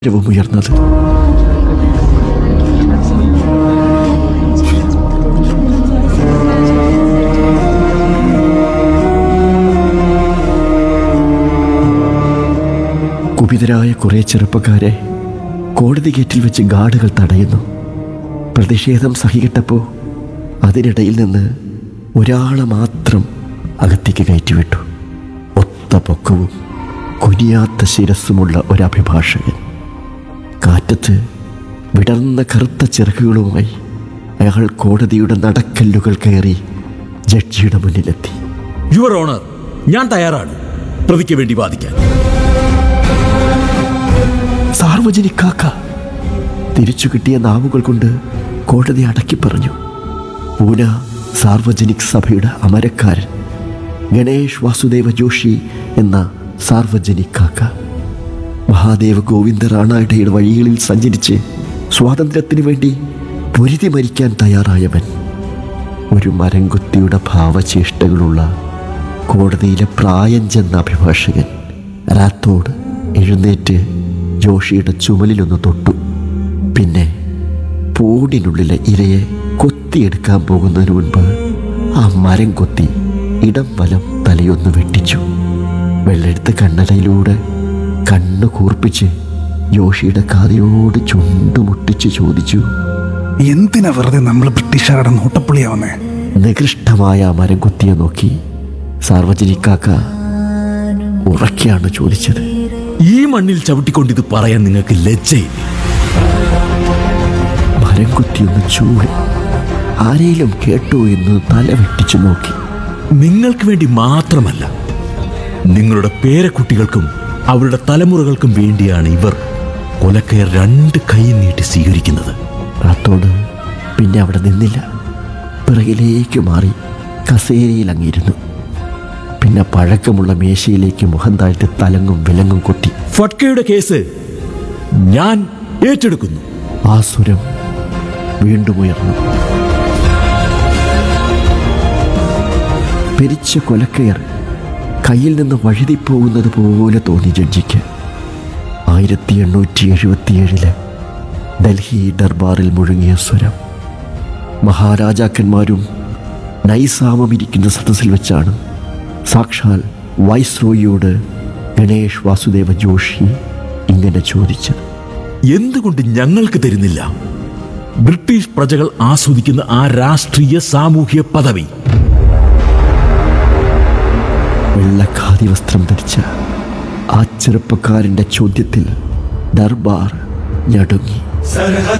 ഏറ്റവും ഉയർന്നത് കുപിതരായ കുറെ ചെറുപ്പക്കാരെ കോടതി ഗേറ്റിൽ വെച്ച് ഗാർഡുകൾ തടയുന്നു പ്രതിഷേധം സഹികെട്ടപ്പോൾ അതിനിടയിൽ നിന്ന് ഒരാളെ മാത്രം അകത്തേക്ക് കയറ്റിവിട്ടു ഒത്ത പൊക്കവും കുനിയാത്ത ശിരസ്സുമുള്ള ഒരഭിഭാഷകൻ കാറ്റത്ത് വിടർന്ന കറുത്ത ചിറകുകളുമായി അയാൾ കോടതിയുടെ നടക്കല്ലുകൾ കയറി ജഡ്ജിയുടെ മുന്നിലെത്തി യുവർ ഓണർ ഞാൻ തയ്യാറാണ് പ്രതിക്ക് വേണ്ടി വാദിക്കാൻ സാർവജനിക്കാക്ക തിരിച്ചു കിട്ടിയ നാവുകൾ കൊണ്ട് കോടതി അടക്കി പറഞ്ഞു പൂന സാർവജനിക് സഭയുടെ അമരക്കാരൻ ഗണേഷ് വാസുദേവ ജോഷി എന്ന സാർവജനിക്കാക്ക മഹാദേവ ഗോവിന്ദ റാണായുടെ വഴികളിൽ സഞ്ചരിച്ച് സ്വാതന്ത്ര്യത്തിന് വേണ്ടി പൊരുതി മരിക്കാൻ തയ്യാറായവൻ ഒരു മരംകുത്തിയുടെ ഭാവചേഷ്ടകളുള്ള കോടതിയിലെ പ്രായം ചെന്ന അഭിഭാഷകൻ രാത്തോട് എഴുന്നേറ്റ് ജോഷിയുടെ ചുമലിലൊന്ന് തൊട്ടു പിന്നെ പൂടിനുള്ളിലെ ഇരയെ കൊത്തിയെടുക്കാൻ പോകുന്നതിന് മുൻപ് ആ മരം കൊത്തി ഇടം വലം തലയൊന്ന് വെട്ടിച്ചു വെള്ളെടുത്ത് കണ്ണടയിലൂടെ കണ്ണു കൂർപ്പിച്ച് ജോഷിയുടെ കാതിയോട് ചുണ്ടുമുട്ടിച്ച് ചോദിച്ചു എന്തിനാ വെറുതെ നമ്മൾ ബ്രിട്ടീഷുകാരുടെ നോട്ടപ്പുള്ളിയാവുന്നേ നികൃഷ്ടമായ ആ മരം കുത്തിയെ നോക്കി സാർവജനിക്കാക്ക ഉറക്കെയാണ് ചോദിച്ചത് ഈ മണ്ണിൽ ചവിട്ടിക്കൊണ്ട് ഇത് പറയാൻ നിങ്ങൾക്ക് ലജ്ജയില്ലേ മരം കുത്തിയൊന്ന് ചൂടി ആരെയും കേട്ടോ എന്ന് തല വെട്ടിച്ചു നോക്കി നിങ്ങൾക്ക് വേണ്ടി മാത്രമല്ല നിങ്ങളുടെ പേരക്കുട്ടികൾക്കും അവരുടെ തലമുറകൾക്കും വേണ്ടിയാണ് ഇവർ കൊലക്കയർ രണ്ട് കൈ നീട്ടി സ്വീകരിക്കുന്നത് റാത്തോട് പിന്നെ അവിടെ നിന്നില്ല പിറകിലേക്ക് മാറി കസേരയിൽ അങ്ങിരുന്നു പിന്നെ പഴക്കമുള്ള മേശയിലേക്ക് മുഖം താഴ്ത്തി തലങ്ങും വിലങ്ങും കൊട്ടി ഫട്കയുടെ കേസ് ഞാൻ ഏറ്റെടുക്കുന്നു ആ സ്വരം വീണ്ടും ഉയർന്നു പെരിച്ച കൊലക്കയർ കയ്യിൽ നിന്ന് വഴുതിപ്പോകുന്നത് പോലെ തോന്നി ജഡ്ജിക്ക് ആയിരത്തി എണ്ണൂറ്റി എഴുപത്തിയേഴില് ഡൽഹി ദർബാറിൽ മുഴങ്ങിയ സ്വരം മഹാരാജാക്കന്മാരും നൈസാമം ഇരിക്കുന്ന സദസ്സിൽ വെച്ചാണ് സാക്ഷാൽ വൈസ്രോയിയോട് ഗണേഷ് വാസുദേവ ജോഷി ഇങ്ങനെ ചോദിച്ചത് എന്തുകൊണ്ട് ഞങ്ങൾക്ക് തരുന്നില്ല ബ്രിട്ടീഷ് പ്രജകൾ ആസ്വദിക്കുന്ന ആ രാഷ്ട്രീയ സാമൂഹ്യ പദവി വെള്ളഖാതി വസ്ത്രം ധരിച്ച ആ ചെറുപ്പക്കാരൻ്റെ ചോദ്യത്തിൽ ദർബാർ ഞടുങ്ങി सरहद